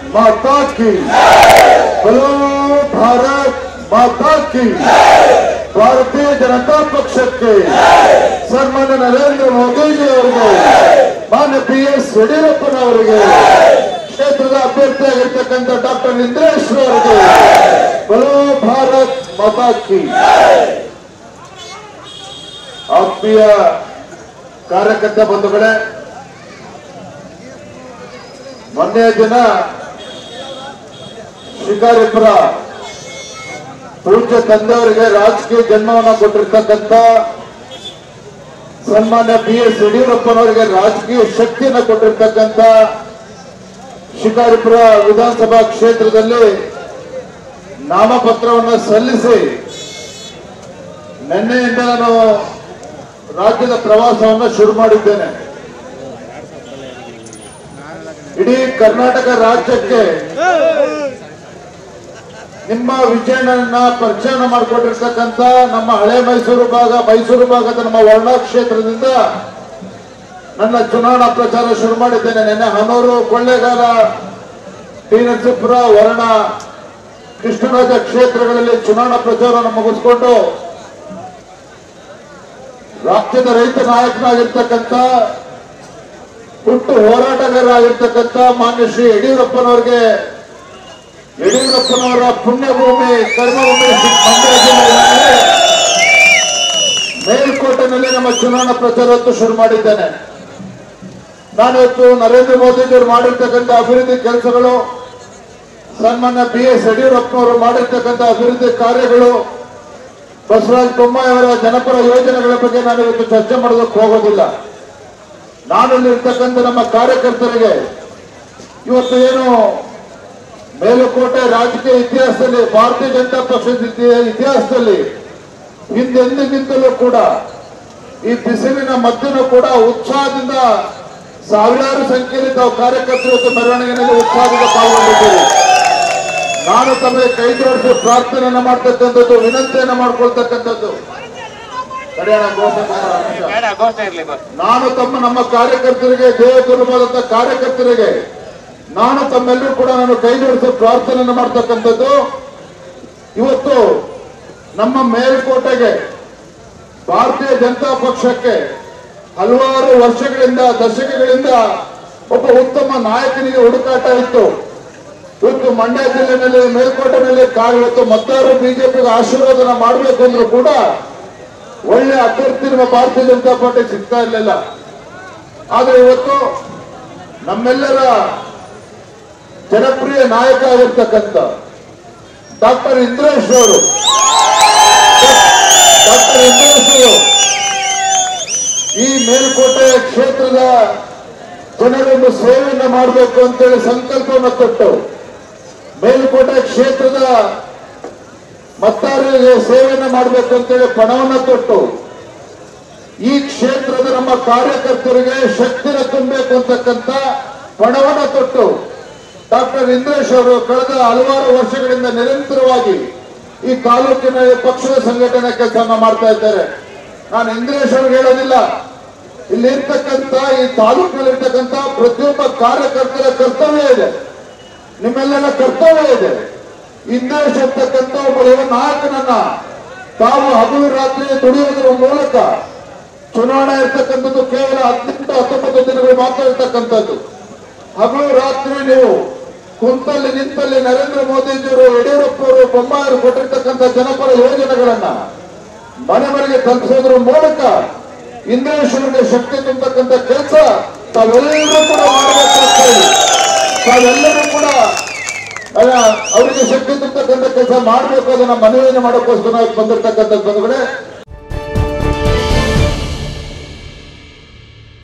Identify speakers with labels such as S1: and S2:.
S1: ಮಾತಾ ಕಿ ಬಲೋ ಭಾರತ್ ಮಾತಾ ಕಿ ಭಾರತೀಯ ಜನತಾ ಪಕ್ಷಕ್ಕೆ ಸನ್ಮಾನ್ಯ ನರೇಂದ್ರ ಮೋದಿಜಿ ಅವರಿಗೆ ಮಾನ್ಯ ಬಿ ಎಸ್ ಯಡಿಯೂರಪ್ಪನವರಿಗೆ ಕ್ಷೇತ್ರದ ಅಭ್ಯರ್ಥಿಯಾಗಿರ್ತಕ್ಕಂಥ ಡಾಕ್ಟರ್ ಇಂದ್ರೇಶ್ ಅವರಿಗೆ ಬಲೋ ಭಾರತ್ ಮಾತಾ ಕಿ ಆತ್ಮೀಯ ಕಾರ್ಯಕರ್ತ ಬಂಧುಗಳೇ ಮೊನ್ನೆಯ ದಿನ ಶಿಕಾರಿಪುರ ಪೂಜ್ಯ ತಂದೆಯವರಿಗೆ ರಾಜಕೀಯ ಜನ್ಮವನ್ನು ಕೊಟ್ಟಿರ್ತಕ್ಕಂಥ ಸನ್ಮಾನ್ಯ ಬಿ ಎಸ್ ಯಡಿಯೂರಪ್ಪನವರಿಗೆ ರಾಜಕೀಯ ಶಕ್ತಿಯನ್ನು ಕೊಟ್ಟಿರ್ತಕ್ಕಂಥ ಶಿಕಾರಿಪುರ ವಿಧಾನಸಭಾ ಕ್ಷೇತ್ರದಲ್ಲಿ ನಾಮಪತ್ರವನ್ನು ಸಲ್ಲಿಸಿ ನಿನ್ನೆಯಿಂದ ನಾನು ರಾಜ್ಯದ ಪ್ರವಾಸವನ್ನು ಶುರು ಮಾಡಿದ್ದೇನೆ ಇಡೀ ಕರ್ನಾಟಕ ರಾಜ್ಯಕ್ಕೆ ನಿಮ್ಮ ವಿಜಯನನ್ನ ಪರಿಚಯ ಮಾಡಿಕೊಟ್ಟಿರ್ತಕ್ಕಂಥ ನಮ್ಮ ಹಳೆ ಮೈಸೂರು ಭಾಗ ಮೈಸೂರು ಭಾಗದ ನಮ್ಮ ವರ್ಣ ಕ್ಷೇತ್ರದಿಂದ ನನ್ನ ಚುನಾವಣಾ ಪ್ರಚಾರ ಶುರು ಮಾಡಿದ್ದೇನೆ ನಿನ್ನೆ ಹನೂರು ಕೊಳ್ಳೇಗಾಲ ಟಿ ನರಸೀಪುರ ವರ್ಣ ಕೃಷ್ಣರಾಜ ಕ್ಷೇತ್ರಗಳಲ್ಲಿ ಚುನಾವಣಾ ಪ್ರಚಾರವನ್ನು ಮುಗಿಸ್ಕೊಂಡು ರಾಜ್ಯದ ರೈತ ನಾಯಕನಾಗಿರ್ತಕ್ಕಂಥ ಹುಟ್ಟು ಹೋರಾಟಗಾರರಾಗಿರ್ತಕ್ಕಂಥ ಮಾನ್ಯ ಶ್ರೀ ಯಡಿಯೂರಪ್ಪನವರಿಗೆ ಯಡಿಯೂರಪ್ಪನವರ ಪುಣ್ಯಭೂಮಿ ಕರ್ಮಭೂಮಿ ಶ್ರೀ ಮಂಡ್ಯ ಜಿಲ್ಲೆಯಲ್ಲಿ ಮೇಲ್ಕೋಟೆನಲ್ಲಿ ನಮ್ಮ ಚುನಾವಣಾ ಪ್ರಚಾರವನ್ನು ಶುರು ಮಾಡಿದ್ದೇನೆ ನಾನಿವತ್ತು ನರೇಂದ್ರ ಮೋದಿಜಿಯವರು ಮಾಡಿರ್ತಕ್ಕಂಥ ಅಭಿವೃದ್ಧಿ ಕೆಲಸಗಳು ಸನ್ಮಾನ್ಯ ಬಿ ಎಸ್ ಯಡಿಯೂರಪ್ಪನವರು ಮಾಡಿರ್ತಕ್ಕಂಥ ಅಭಿವೃದ್ಧಿ ಕಾರ್ಯಗಳು ಬಸವರಾಜ ಬೊಮ್ಮಾಯಿ ಅವರ ಜನಪರ ಯೋಜನೆಗಳ ಬಗ್ಗೆ ನಾನು ಇವತ್ತು ಚರ್ಚೆ ಮಾಡೋದಕ್ಕೆ ಹೋಗೋದಿಲ್ಲ ನಾನಲ್ಲಿರ್ತಕ್ಕಂಥ ನಮ್ಮ ಕಾರ್ಯಕರ್ತರಿಗೆ ಇವತ್ತು ಏನು ಮೇಲುಕೋಟೆ ರಾಜಕೀಯ ಇತಿಹಾಸದಲ್ಲಿ ಭಾರತೀಯ ಜನತಾ ಪಕ್ಷದ ಇತಿ- ಇತಿಹಾಸದಲ್ಲಿ ಹಿಂದೆಂದಿಗಿಂತಲೂ ಕೂಡ ಈ ಬಿಸಿಲಿನ ಮಧ್ಯನೂ ಕೂಡ ಉತ್ಸಾಹದಿಂದ ಸಾವಿರಾರು ಸಂಖ್ಯೆಯಲ್ಲಿ ತಾವು ಕಾರ್ಯಕರ್ತರು ಇವತ್ತು ಮೆರವಣಿಗೆಯಲ್ಲಿ ಉತ್ಸಾಹದಿಂದ ಪಾಲ್ಗೊಂಡಿದ್ದೀರಿ ನಾನು ತಮಗೆ ಕೈ ಜೋಡಿಸಿ ಪ್ರಾರ್ಥನೆಯನ್ನ ಮಾಡ್ತಕ್ಕಂಥದ್ದು ವಿನಂತಿಯನ್ನ ಮಾಡ್ಕೊಳ್ತಕ್ಕಂಥದ್ದು ಕಡೆಯಣ ಘೋಷಣೆ ಮಾಡೋಣ.
S2: ಬೇಡ ಘೋಷಣೆ ಇರ್ಲಿ ಬಸ್
S1: ನಾನು ತಮ್ಮ ನಮ್ಮ ಕಾರ್ಯಕರ್ತರಿಗೆ ದೇವಗುರುವಾದಂತ ಕಾರ್ಯಕರ್ತರಿಗೆ ನಾನು ತಮ್ಮೆಲ್ಲರೂ ಕೂಡ ನಾನು ಕೈ ಜೋಡಿಸಿ ಪ್ರಾರ್ಥನೆಯನ್ನು ಮಾಡ್ತಕ್ಕಂಥದ್ದು ಇವತ್ತು ನಮ್ಮ ಮೇಲ್ಕೋಟೆಗೆ ಭಾರತೀಯ ಜನತಾ ಪಕ್ಷಕ್ಕೆ ಹಲವಾರು ವರ್ಷಗಳಿಂದ ದಶಕಗಳಿಂದ ಒಬ್ಬ ಉತ್ತಮ ನಾಯಕನಿಗೆ ಹುಡುಕಾಟ ಇತ್ತು ಇವತ್ತು ಮಂಡ್ಯ ಜಿಲ್ಲೆನಲ್ಲಿ ಮೇಲ್ಕೋಟೆನಲ್ಲಿ ಕಾರ್ ಇವತ್ತು ಮತದಾರರು ಬಿಜೆಪಿಗೆ ಆಶೀರ್ವಾದನ ಮಾಡಬೇಕು ಅಂದ್ರೂ ಕೂಡ ಒಳ್ಳೆ ಅಭ್ಯರ್ಥಿ ನಮ್ಮ ಭಾರತೀಯ ಜನತಾ ಪಾರ್ಟಿ ಸಿಗ್ತಾ ಇರಲಿಲ್ಲ ಆದ್ರೆ ಇವತ್ತು ನಮ್ಮೆಲ್ಲರ ಜನಪ್ರಿಯ ನಾಯಕ ಆಗಿರ್ತಕ್ಕಂಥ ಡಾಕ್ಟರ್ ಇಂದ್ರೇಶ್ ಅವರು ಡಾಕ್ಟರ್ ಇಂದ್ರೇಶ್ ಅವರು ಈ ಮೇಲ್ಕೋಟೆ ಕ್ಷೇತ್ರದ ಜನರನ್ನು ಸೇವೆಯನ್ನು ಮಾಡಬೇಕು ಅಂತೇಳಿ ಸಂಕಲ್ಪವನ್ನು ಕೊಟ್ಟು ಮೇಲ್ಕೋಟೆ ಕ್ಷೇತ್ರದ ಮತದಾರರಿಗೆ ಸೇವೆಯನ್ನು ಮಾಡಬೇಕು ಅಂತೇಳಿ ಪಣವನ್ನು ಕೊಟ್ಟು ಈ ಕ್ಷೇತ್ರದ ನಮ್ಮ ಕಾರ್ಯಕರ್ತರಿಗೆ ಶಕ್ತಿನ ತುಂಬಬೇಕು ಅಂತಕ್ಕಂಥ ಪಣವನ್ನು ಕೊಟ್ಟು ಡಾಕ್ಟರ್ ಇಂದ್ರೇಶ್ ಅವರು ಕಳೆದ ಹಲವಾರು ವರ್ಷಗಳಿಂದ ನಿರಂತರವಾಗಿ ಈ ತಾಲೂಕಿನ ಪಕ್ಷದ ಸಂಘಟನೆ ಕೆಲಸವನ್ನ ಮಾಡ್ತಾ ಇದ್ದಾರೆ ನಾನು ಇಂದ್ರೇಶ್ ಅವ್ರಿಗೆ ಹೇಳೋದಿಲ್ಲ ಇಲ್ಲಿ ಇರ್ತಕ್ಕಂಥ ಈ ತಾಲೂಕಿನಲ್ಲಿರ್ತಕ್ಕಂಥ ಪ್ರತಿಯೊಬ್ಬ ಕಾರ್ಯಕರ್ತರ ಕರ್ತವ್ಯ ಇದೆ ನಿಮ್ಮೆಲ್ಲರ ಕರ್ತವ್ಯ ಇದೆ ಇಂದ್ರೇಶ್ ಅಂತಕ್ಕಂಥ ಒಬ್ಬ ಯುವ ನಾಯಕನನ್ನ ತಾವು ಹಗಲು ರಾತ್ರಿ ದುಡಿಯೋದ್ರ ಮೂಲಕ ಚುನಾವಣೆ ಇರ್ತಕ್ಕಂಥದ್ದು ಕೇವಲ ಹದಿನೆಂಟು ಹತ್ತೊಂಬತ್ತು ದಿನಗಳು ಮಾತ್ರ ಇರ್ತಕ್ಕಂಥದ್ದು ಹಗಲು ರಾತ್ರಿ ನೀವು ಕುಂತಲ್ಲಿ ನಿಂತಲ್ಲಿ ನರೇಂದ್ರ ಮೋದಿಜಿಯವರು ಯಡಿಯೂರಪ್ಪವರು ಬೊಮ್ಮಾಯರು ಕೊಟ್ಟಿರ್ತಕ್ಕಂಥ ಜನಪರ ಯೋಜನೆಗಳನ್ನ ಮನೆ ಮನೆಗೆ ತಲುಪಿಸೋದ್ರ ಮೂಲಕ ಇಂದ್ರೇಶ್ವರಿಗೆ ಶಕ್ತಿ ತುಂಬತಕ್ಕಂಥ ಕೆಲಸ ತಾವೆಲ್ಲರೂ ಕೂಡ ಮಾಡಬೇಕು ಅಂತ ಹೇಳಿ ತಾವೆಲ್ಲರೂ ಕೂಡ ಅಲ್ಲ, ಅವರಿಗೆ ಶಕ್ತಿ ತುಂಬತಕ್ಕಂಥ ಕೆಲಸ ಮಾಡಬೇಕು ಅದನ್ನ ಮನವಿಯನ್ನು ಮಾಡೋಕ್ಕೋಸ್ಕರ ನಾವು ಬಂದಿರ್ತಕ್ಕಂಥ ಬಂಧುಗಳೇ